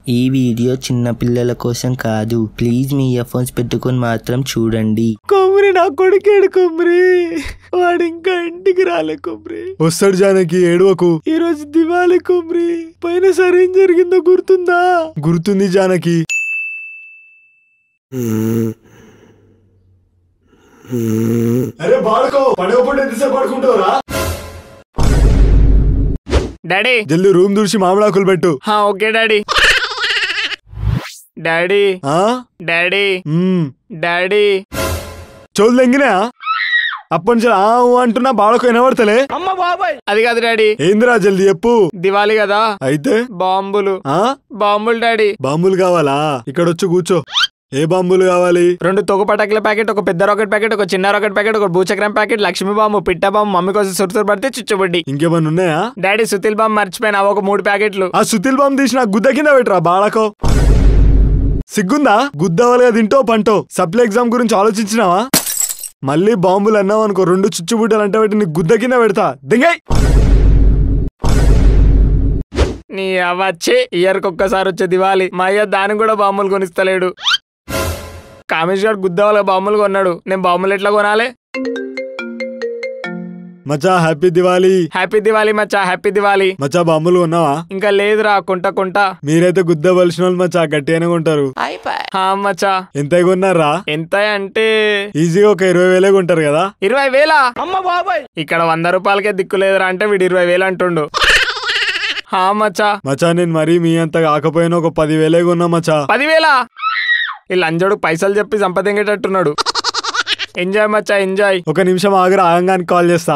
ఈ వీడియో చిన్న పిల్లల కోసం కాదు ప్లీజ్ మీ ఇయర్ ఫోన్స్ పెట్టుకొని మాత్రం చూడండి కొమ్మరి నా కొడుకేడు కొమ్మరి వాడు ఇంకా ఇంటికి రాలే కొమ్మరి వస్తాడు జానకి ఏడవకు ఈ రోజు దివాళి కొమ్మరి పైన సరే ఏం జరిగిందో గుర్తుందా గుర్తుంది జానకి అరే బాడుకో పండుగ పూట ఎంతసేపు పడుకుంటావురా డాడీ జల్ది రూమ్ దుడిచి మామిడాకులు పెట్టు హా ఓకే డాడీ డాడీ ఆ డాడీ మ్మ్. డాడీ చోలు తెంగినా అప్పటి నుంచి ఆ ఊ అంటున్నా బాడకు వినబడతలే అమ్మ బాబాయ్ అది కాదు డాడీ ఏందిరా జల్ది చెప్పు దివాళి కదా అయితే బాంబులు ఆ బాంబులు డాడీ బాంబులు కావాలా ఇక్కడ వచ్చి కూర్చో ఏ బాంబులు కావాలి రెండు తొగ పటాకుల ప్యాకెట్ ఒక పెద్ద రాకెట్ ప్యాకెట్ ఒక చిన్న రాకెట్ ప్యాకెట్ ఒక భూచక్రం ప్యాకెట్ లక్ష్మీ బాంబు పిట్ట బాంబు మమ్మీ కోసం సురుసురు పడితే చుచ్చుబుడ్డి ఇంకేమన్నా ఉన్నాయా డాడీ సుతిల్ బాంబు మర్చిపోయినా ఒక మూడు ప్యాకెట్లు ఆ సుతిల్ బాంబు తీసి నాకు గుద్ద కింద పెట్టరా బాడకో సిగ్గుందా గుద్దవలుగా తింటో పంటో సప్లై ఎగ్జామ్ గురించి ఆలోచించినావా మళ్ళీ బాంబులు అన్నావు అనుకో రెండు చుచ్చుబుడ్డలు అంటే పెట్టి నీకు గుద్ద కింద పెడతా దింగై నీ అవచ్చే ఇయర్కి ఒక్కసారి వచ్చే దివాళి మా అయ్య దానికి కూడా బాంబులు కొనిస్తలేడు కామేష్ గారు గుద్దవాళ్ళ బాంబులు కొన్నాడు నేను బాంబులు ఎట్లా కొనాలి మచా హ్యాపీ దివాలి హ్యాపీ దివాళీ మచ్చా హ్యాపీ దివాళీ మచా బాంబులు ఉన్నావా ఇంకా లేదురా కొంట కొంట మీరైతే గుద్దవలసిన వాళ్ళు మచా గట్టిగానే కొంటారు హా మచ్చా ఎంత కొన్నారా ఎంత అంటే ఈజీగా ఒక ఇరవై వేలే కొంటారు కదా ఇరవై వేల అమ్మ బాబాయ్ ఇక్కడ వంద రూపాయలకే దిక్కు లేదురా అంటే వీడు ఇరవై వేలు అంటుండు హా మచ్చా మచా నేను మరీ మీ అంత కాకపోయినా ఒక పది వేలే కొన్నా మచా పదివేల ఈ లంజోడు పైసలు చెప్పి సంపదింగేటట్టున్నాడు ఎంజాయ్ మచ్చా ఎంజాయ్ ఒక నిమిషం ఆగరా ఆగంగానికి కాల్ చేస్తా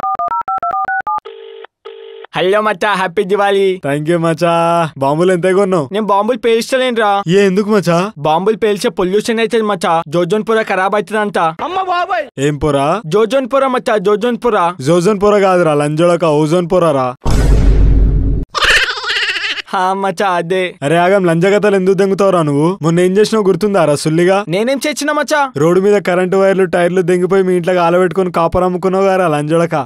హలో మచ్చా హ్యాపీ దివాళీ థ్యాంక్ యూ మచా బాంబులు ఎంత కొన్నావు నేను బాంబులు పేల్చలేనురా ఏ ఎందుకు మచా బాంబులు పేల్చే పొల్యూషన్ అవుతుంది మచ్చా జోజోన్పుర ఖరాబ్ అవుతుందంట అమ్మ బాబాయ్ ఏం పొరా జోజోన్పుర మచ్చా జోజోన్పుర జోజన్ పొర కాదురా లంజోడక ఓజోన్ పొరరా హా మచ్చా అదే అరే ఆగం లంజగతలు ఎందుకు దెంగుతావురా నువ్వు మొన్న ఏం చేసినావు గుర్తుందా సుల్లిగా నేనేం చేసిన మచ్చా రోడ్డు మీద కరెంటు వైర్లు టైర్లు దెంగిపోయి మీ ఇంట్లో ఆలబెట్టుకుని కాపర్ అమ్ముకున్నావు గారా లంజోడక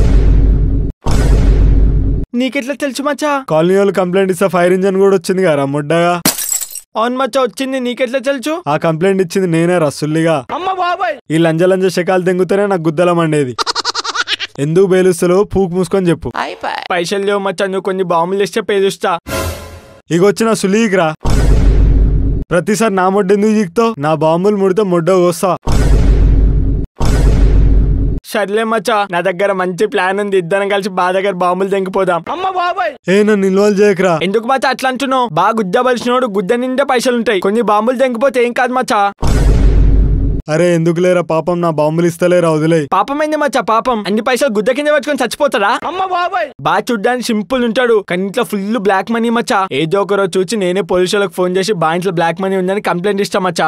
నీకెట్లా తెలుసు మచ్చా కాలనీ వాళ్ళు కంప్లైంట్ ఇస్తే ఫైర్ ఇంజన్ కూడా వచ్చింది గారా ముడ్డగా అవును మచ్చా వచ్చింది నీకెట్లా తెలుసు ఆ కంప్లైంట్ ఇచ్చింది నేనే రసుల్లిగా అమ్మ బాబాయ్ ఈ లంజ లంజ శకాలు దెంగుతూనే నాకు గుద్దలం అండేది ఎందుకు బేలుస్తలో పూకు మూసుకొని చెప్పు పైసలు లేవు మచ్చా నువ్వు కొన్ని బాంబులు ఇస్తే పేలుస్తా ఇక వచ్చిన సులీగ్రా ప్రతిసారి నా మొడ్డ ఎందుకు జీకుతావు నా బాంబులు ముడితే మొడ్డ కోస్తా సర్లే మచ్చా నా దగ్గర మంచి ప్లాన్ ఉంది ఇద్దరం కలిసి బా దగ్గర బాంబులు తెంగిపోదాం అమ్మ బాబాయ్ ఏ నన్ను ఇన్వాల్వ్ చేయకరా ఎందుకు మచ్చా అట్లా అంటున్నావు బాగా గుద్దబలిసినోడు గుద్ద నిండా పైసలు ఉంటాయి కొన్ని బాంబులు తెంగిపోతే ఏం కాదు మచ్చా అరే ఎందుకు లేరా పాపం నా బాంబులు ఇస్తలేరా వదిలే పాపం ఏంది మచ్చా పాపం అన్ని పైసలు గుద్ద కింద పెట్టుకొని చచ్చిపోతాడా అమ్మ బాబాయ్ బాగా చూడ్డానికి సింపుల్ ఉంటాడు కానీ ఇంట్లో ఫుల్ బ్లాక్ మనీ మచ్చా ఏదో ఒక రోజు చూసి నేనే పోలీసులకు ఫోన్ చేసి బా ఇంట్లో బ్లాక్ మనీ ఉందని కంప్లైంట్ ఇస్తా మచ్చా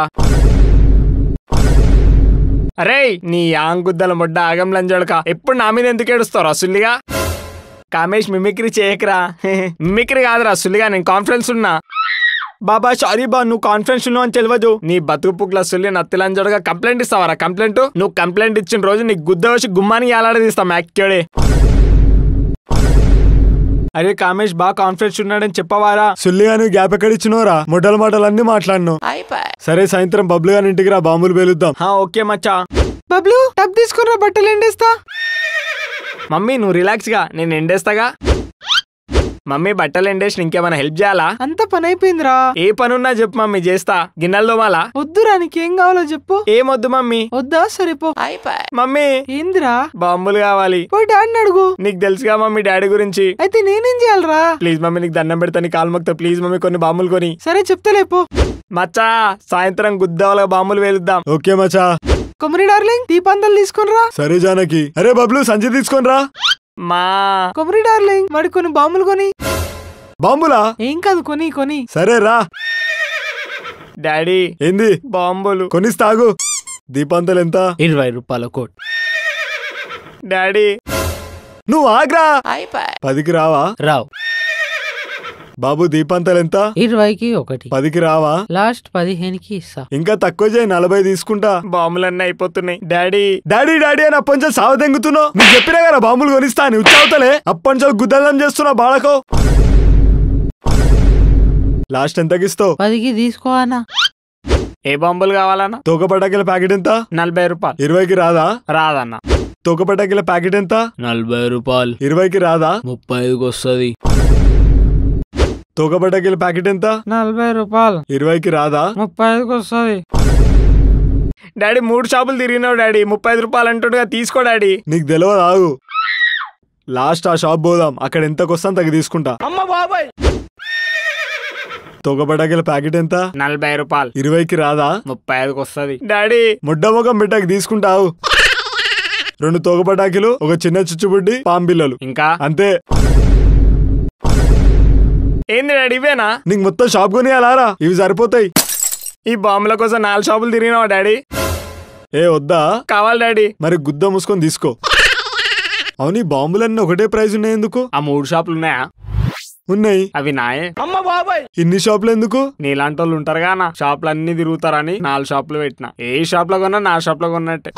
అరే నీ ఆంగుద్దల మొడ్డ ఆగం లంజోడక ఎప్పుడు నా మీద ఎందుకు ఏడుస్తావు రసుల్లిగా కామేష్ మిమిక్రీ చేయకరా మిమిక్రీ కాదురా సుల్లిగా నేను కాన్ఫిడెన్స్ ఉన్నా బాబా సారీ బా నువ్వు కాన్ఫిడెన్స్ ఉన్నావు అని తెలియదు నీ బతుకు పుక్ల సుల్లి నత్తిలంజోడగా కంప్లైంట్ ఇస్తావరా కంప్లైంట్ నువ్వు కంప్లైంట్ ఇచ్చిన రోజు నీకు గుద్ద వచ్చి గుమ్మానికి ఏలాడదీస్తాం యాక్చువడే అరే కామేష్ బా కాన్ఫిడెన్స్ ఉన్నాడని చెప్పవారా సుల్లిగా నువ్వు గ్యాప్ ఎక్కడ ఇచ్చినోరా మొట్టల మాటలన్నీ మాట్లాడినావు సరే సాయంత్రం బబ్లు గారి ఇంటికి రా బాంబులు పేలుద్దాం హా ఓకే మచ్చా బబ్లు టబ్ తీసుకురా బట్టలు ఎండేస్తా మమ్మీ నువ్వు రిలాక్స్ గా నేను ఎండేస్తాగా మమ్మీ బట్టలు ఎండేసి ఇంకేమైనా హెల్ప్ చేయాలా అంత పని అయిపోయిందిరా ఏ పనున్నా చెప్పు మమ్మీ చేస్తా గిన్నెలు తోమాలా వద్దురా నీకేం కావాలో చెప్పు ఏమొద్దు మమ్మీ వద్దా సరిపో మమ్మీ ఏందిరా బాంబులు కావాలి పోయి డాడీని అడుగు నీకు తెలుసుగా మమ్మీ డాడీ గురించి అయితే నేనేం చేయాలరా ప్లీజ్ మమ్మీ నీకు దండం పెడతా నీ కాలు మొక్తా ప్లీజ్ మమ్మీ కొన్ని బాంబులు కొని సరే చెప్తలేపో మచ్చా సాయంత్రం గుద్దావల బాంబులు వేలుద్దాం ఓకే మచా కొమ్మరి డార్లింగ్ దీపాంతలు తీసుకునిరా సరే జానకి అరే బబ్లు సంచి తీసుకొని రా మా కొమ్మరి డార్లింగ్ మరి కొన్ని బాంబులు కొని బాంబులా ఏం కాదు కొని కొని సరే రా డాడీ ఏంది బాంబులు కొనిస్తాగు దీపాంతలు ఎంత ఇరవై రూపాయల కోట్ డాడీ నువ్వు ఆగ్రా పదికి రావా రావు బాబు దీపాంతలు ఎంత ఇరవైకి ఒకటి పదికి రావా లాస్ట్ పదిహేనుకి ఇస్తా ఇంకా తక్కువ చేయి నలభై తీసుకుంటా బాంబులన్నీ అయిపోతున్నాయి డాడీ డాడీ డాడీ అని అప్పంచో సావ తెంగుతున్నావు నువ్వు చెప్పినా కదా బాంబులు కొనిస్తా అని ఉచ్చావుతలే అప్పంచో గుద్దలం చేస్తున్నావు బాళకో లాస్ట్ ఎంతకి ఇస్తావు పదికి తీసుకో అన్న ఏ బాంబులు కావాలన్నా తోక పటాకీల ప్యాకెట్ ఎంత నలభై రూపాయలు ఇరవైకి రాదా రాదన్న తోక పటాకీల ప్యాకెట్ ఎంత నలభై రూపాయలు ఇరవైకి రాదా ముప్పై ఐదుకి వస్తుంది తోక పటాకీల ప్యాకెట్ ఎంత నలభై రూపాయలు ఇరవైకి రాదా ముప్పై ఐదుకి వస్తుంది డాడీ మూడు షాపులు తిరిగినావు డాడీ ముప్పై ఐదు రూపాయలు అంటుండగా తీసుకో డాడీ నీకు తెలియదు ఆగు లాస్ట్ ఆ షాప్ పోదాం అక్కడ ఎంతకు వస్తాను తగ్గ తీసుకుంటా అమ్మ బాబాయ్ తోక పటాకీల ప్యాకెట్ ఎంత నలభై రూపాయలు ఇరవైకి రాదా ముప్పై ఐదుకి వస్తుంది డాడీ ముడ్డ ముఖం బిడ్డకి తీసుకుంటావు రెండు తోక పటాకీలు ఒక చిన్న చుచ్చుబుడ్డి పాంపిల్లలు ఇంకా అంతే ఏంది డాడీ ఇవేనా నీకు మొత్తం షాప్ కొనియాలారా ఇవి సరిపోతాయి ఈ బాంబుల కోసం నాలుగు షాపులు తిరిగినావా డాడీ ఏ వద్దా కావాలి డాడీ మరి గుద్ద మూసుకొని తీసుకో అవును ఈ బాంబులన్నీ ఒకటే ప్రైస్ ఉన్నాయి ఎందుకు ఆ మూడు షాపులు ఉన్నాయా ఉన్నాయి అవి నాయే అమ్మ బాబాయ్ ఇన్ని షాపులు ఎందుకు నీలాంటి వాళ్ళు ఉంటారుగా నా షాపులు అన్ని తిరుగుతారని నాలుగు షాపులు పెట్టిన ఏ షాప్ లో కొన్నా నా షాప్ లో కొన్నట్టే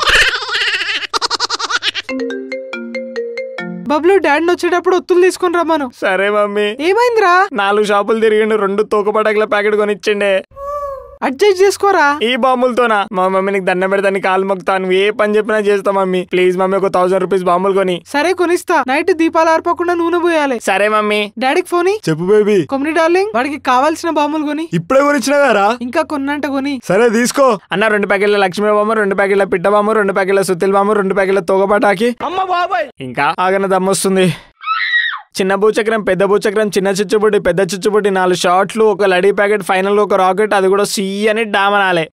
బబ్లు డాడీని వచ్చేటప్పుడు ఒత్తులు తీసుకుని రమ్మను సరే మమ్మీ ఏమైందిరా నాలుగు షాపులు తిరిగిండు రెండు తోక పటాకుల ప్యాకెట్ కొనిచ్చిండే అడ్జస్ట్ చేసుకోరా ఈ బాంబులతోనా మా మమ్మీ నీకు దండం పెడతాను కాలు మొక్తా నువ్వు ఏ పని చెప్పినా చేస్తా మమ్మీ ప్లీజ్ మమ్మీ ఒక థౌసండ్ రూపీస్ బాంబులు కొని సరే కొనిస్తా నైట్ దీపాలు ఆర్పకుండా నూనె పోయాలి సరే మమ్మీ డాడీకి ఫోన్ ఇయ్యి. చెప్పు బేబీ కొమ్మిడి డార్లింగ్ వాడికి కావాల్సిన బాంబులు కొని ఇప్పుడే కొనిచ్చినా గారా ఇంకా కొన్నంట కొని సరే తీసుకో అన్న రెండు ప్యాకెట్ల లక్ష్మీ బాంబు రెండు ప్యాకెట్ల పిట్ట బాంబు రెండు ప్యాకెట్ల సుత్తిల బాంబు రెండు ప్యాకెట్ల తోక పటాకి అమ్మ బాబాయ్ ఇంకా ఆగన దమ్మొస్తుంది చిన్న భూచక్రం పెద్ద భూచక్రం చిన్న చిచ్చుబుడ్డి పెద్ద చిచ్చుబుడ్డి నాలుగు షార్ట్లు ఒక లడీ ప్యాకెట్ ఫైనల్ ఒక రాకెట్ అది కూడా సి అని డామనాలే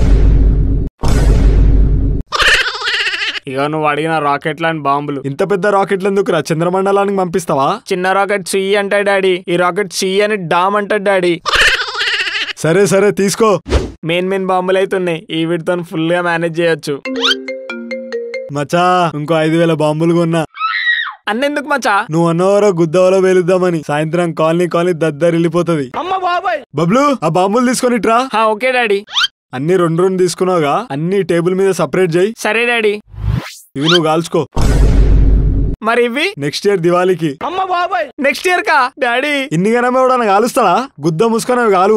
ఇక నువ్వు అడిగిన రాకెట్లు అని బాంబులు ఇంత పెద్ద రాకెట్లు ఎందుకు రా చంద్రమండలానికి పంపిస్తావా చిన్న రాకెట్ సి అంటాడు డాడీ ఈ రాకెట్ సి అని డామ్ అంటాడు డాడీ సరే సరే తీసుకో మెయిన్ మెయిన్ బాంబులు అయితే ఉన్నాయి ఈ వీటితో ఫుల్ గా మేనేజ్ చేయొచ్చు మచా ఇంకో ఐదు వేల బాంబులు కొన్నా అన్నెందుకు మచ్చా నువ్వు అన్నవరో గుద్దవలో వేలుద్దామని సాయంత్రం కాలనీ కాలనీ దద్దరు వెళ్ళిపోతుంది అమ్మ బాబాయ్ బబ్లు ఆ బాంబులు తీసుకొని ట్రా ఓకే డాడీ అన్ని రెండు రెండు తీసుకున్నావుగా అన్ని టేబుల్ మీద సపరేట్ చేయి సరే డాడీ ఇవి నువ్వు కాల్చుకో మరి ఇవి నెక్స్ట్ ఇయర్ దివాళీకి అమ్మ బాబాయ్ నెక్స్ట్ ఇయర్ కా డాడీ ఇన్ని గనమే కూడా కాలుస్తాడా గుద్ద ముసుకొని అవి కాలు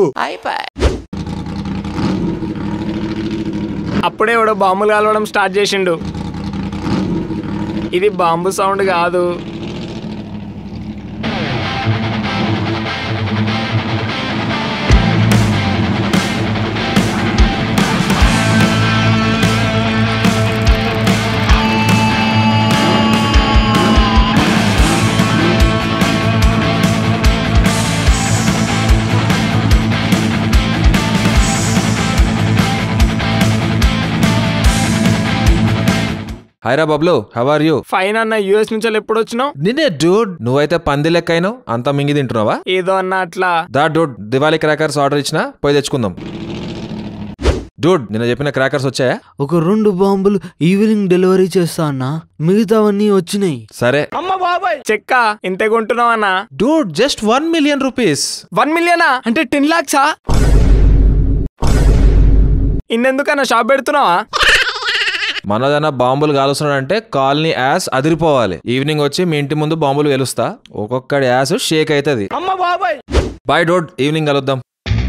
అప్పుడే ఎవడో బాంబులు కాలవడం స్టార్ట్ చేసిండు ఇది బాంబు సౌండ్ కాదు హైరా Bablu how are you fine అన్న యూఎస్ నుంచి ఎప్పుడు వచ్చినావు నిన్నే డూడ్ నువ్వైతే పంది లెక్కైనావు అంతా మింగి తింటున్నావా ఏదో అన్న అట్లా దా డూడ్ దివాళీ క్రాకర్స్ ఆర్డర్ ఇచ్చినా పోయి తెచ్చుకుందాం డూడ్ నిన్న చెప్పిన క్రాకర్స్ వచ్చాయా ఒక రెండు బాంబులు ఈవినింగ్ డెలివరీ చేస్తా అన్నా మిగతావన్నీ వచ్చినాయి సరే అమ్మ బాబాయ్ చెక్క ఇంతే కొంటున్నావు అన్న dude just one million rupees one మిలియనా అంటే టెన్ లాక్సా ఇన్నెందుకన్నా షాప్ పెడుతున్నావా మనదన్న బాంబులు కాలుస్తున్నాడంటే కాలనీ యాస్ అదిరిపోవాలి ఈవినింగ్ వచ్చి మీ ఇంటి ముందు బాంబులు వెలుస్తా ఒక్కొక్కడి యాస్ షేక్ అవుతుంది అమ్మ బాబాయ్ బాయ్ డోడ్ ఈవినింగ్ కలుద్దాం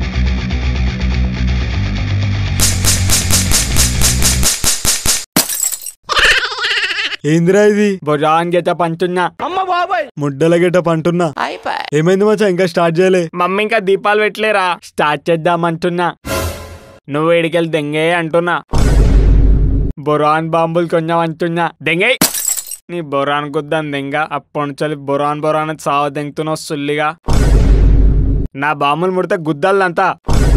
ఏందిరా ఇది భుజాన్ గెట పంచున్నా అమ్మ బాబాయ్ ముడ్డల గెట పంటున్నా ఏమైంది మచ్చా ఇంకా స్టార్ట్ చేయలే మమ్మీ ఇంకా దీపాలు పెట్టలేరా స్టార్ట్ చేద్దామంటున్నా నువ్వు ఎడికెళ్ళి దెంగే అంటున్నా బొరాన్ బాంబులు కొంచెం అంటున్నా దెంగే నీ బొరాన్ గుద్దాం దెంగ అప్పటి నుంచి బొరాన్ బొరాన్ అని సావ దెంగుతున్నావు సుల్లిగా నా బాంబులు ముడితే గుద్దాలంతా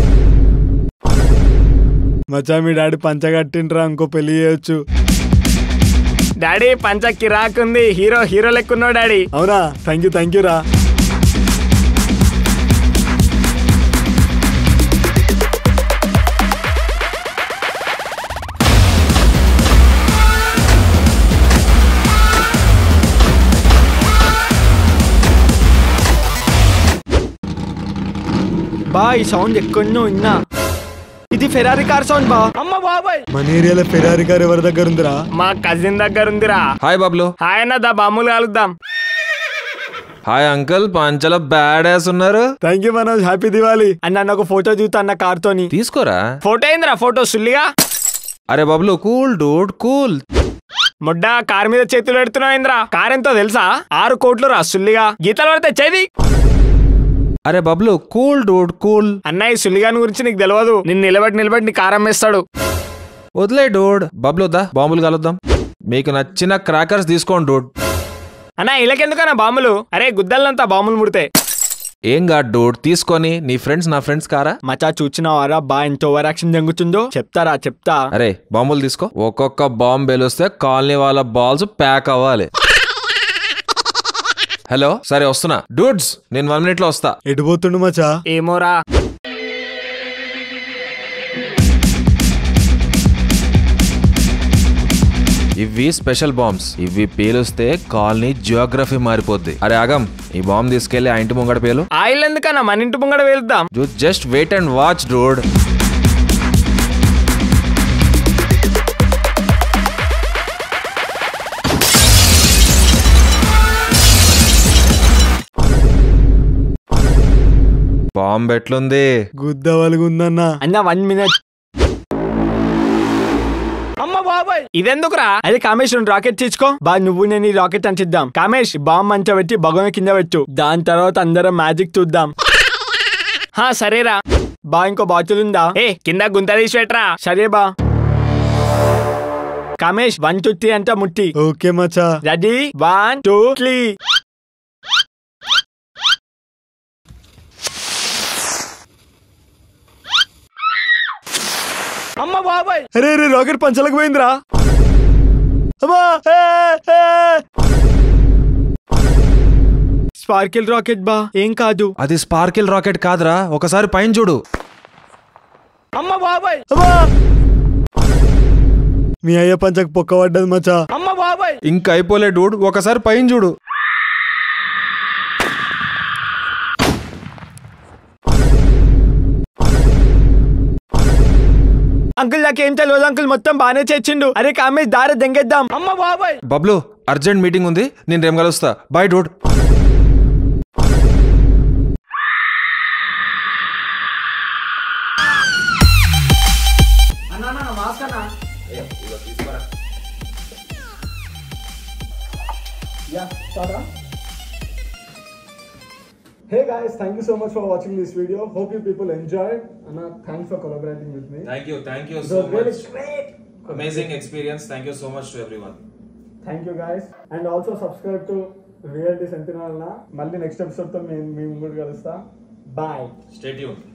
మచ్చా మీ డాడీ పంచగట్టిండ్రా ఇంకో పెళ్లి చేయొచ్చు డాడీ పంచ కిరాకుంది హీరో హీరో లెక్కున్నావు డాడీ అవునా థ్యాంక్ యూ థ్యాంక్ యూ రా బా ఈ సౌండ్ ఎక్కడో విన్నా ఇది ఫెరారీ కార్ సౌండ్ బా అమ్మ బాబాయ్ మన ఏరియాలో ఫెరారీ కార్ ఎవరి దగ్గర ఉందిరా మా కజిన్ దగ్గర ఉందిరా హాయ్ బబ్లు హాయ్ అన్న దా బాంబులు కాలుద్దాం హాయ్ అంకుల్ పంచల బ్యాడ్ యాస్ ఉన్నారు thank you Manoj happy Diwali అన్న నన్ను ఒక ఫోటో దిగుతా అన్న కార్తోని తీసుకోరా ఫోటో ఏందిరా ఫోటో సుల్లిగా అరే బబ్లు కూల్ డూడ్ కూల్ ముడ్డ కార్ మీద చేతులు పెడుతున్నావు ఏంద్రా కార్ ఎంతో తెలుసా ఆరు కోట్లు రా సుల్లిగా గీతలు పడితే చేది అరే బబ్లు కూల్ డూడ్ కూల్ అన్నయ్య సుల్లిగాని గురించి నీకు తెలియదు నిన్ను నిలబడి నిలబడి నీ కారం వేస్తాడు వదిలే డూడ్ బబ్లు వద్దా బాంబులు కలుద్దాం మీకు నచ్చిన క్రాకర్స్ తీసుకోండి డూడ్ అన్న ఇలాకెందుకన్నా బాంబులు అరే గుద్దలంతా బాంబులు ముడితే ఏం కాదు డూడ్ తీసుకొని నీ ఫ్రెండ్స్ నా ఫ్రెండ్స్ కారా మచా చూచినావారా బా ఎంత ఓవర్ యాక్షన్ జంగుతుందో చెప్తారా చెప్తా అరే బాంబులు తీసుకో ఒక్కొక్క బాంబు పేలుస్తే కాలనీ వాళ్ళ బాల్స్ ప్యాక్ అవ్వాలి హలో సరే వస్తున్నా డూడ్స్ నేను వన్ మినిట్ లో వస్తా ఎటు పోతుండు మచా ఏమోరా ఇవి స్పెషల్ బాంబ్స్ ఇవి పేలుస్తే కాలనీ జియోగ్రఫీ మారిపోద్ది అరే ఆగం ఈ బాంబ్ తీసుకెళ్లి ఆ ఇంటి ముంగడ పేలు ఆయిల్ ఎందుకన్నా మన ఇంటి ముంగడ వెళ్దాం you just wait and watch dude bomb ఎట్లుంది గుద్దవలుగుందన్నా అన్న వన్ మినిట్ అమ్మ బాబాయ్ ఇదెందుకురా అది కామేష్ రెండు రాకెట్ తీసుకో బా నువ్వు నేను ఈ రాకెట్ అంటిద్దాం కామేష్ బాంబ్ మంచ పెట్టి భగవన్ కింద పెట్టు దాని తర్వాత అందరం మ్యాజిక్ చూద్దాం హా సరేరా బా ఇంకో బాటిల్ ఉందా ఏ కింద గుంత తీసి పెట్టరా సరే బా కామేష్ వన్ టూ త్రీ అంతా ముట్టి ఓకే మచా రెడీ వన్ టూ త్రీ అమ్మ బాబాయ్ అరే రే రాకెట్ పంచలకు పోయిందిరా అమ్మా ఏ, ఏ. స్పార్కిల్ రాకెట్ బా ఏం కాదు అది స్పార్కిల్ రాకెట్ కాదురా ఒకసారి పైన చూడు అమ్మ బాబాయ్ అమ్మా మీ అయ్య పంచకు పొక్క పడ్డది మచా అమ్మ బాబాయ్ ఇంకా అయిపోలే డూడ్ ఒకసారి పైన చూడు అంకుల్ నాకేం తెలియదు అంకుల్ మొత్తం బానే చేసిండు అరే కామేష్ దారి దెంగేద్దాం అమ్మ బాబాయ్ బబ్లు అర్జెంట్ మీటింగ్ ఉంది నేను రేపు కలుస్తా bye dude Hey guys, thank you so much for watching this video. Hope you people enjoyed. Anna, thanks for collaborating with me. Thank you thank you It was really great. Amazing experience thank you so much to everyone thank you guys and also subscribe to reality sentinel మళ్ళీ next episode తో మేము మేము ముందు కలుస్తా bye state యూన్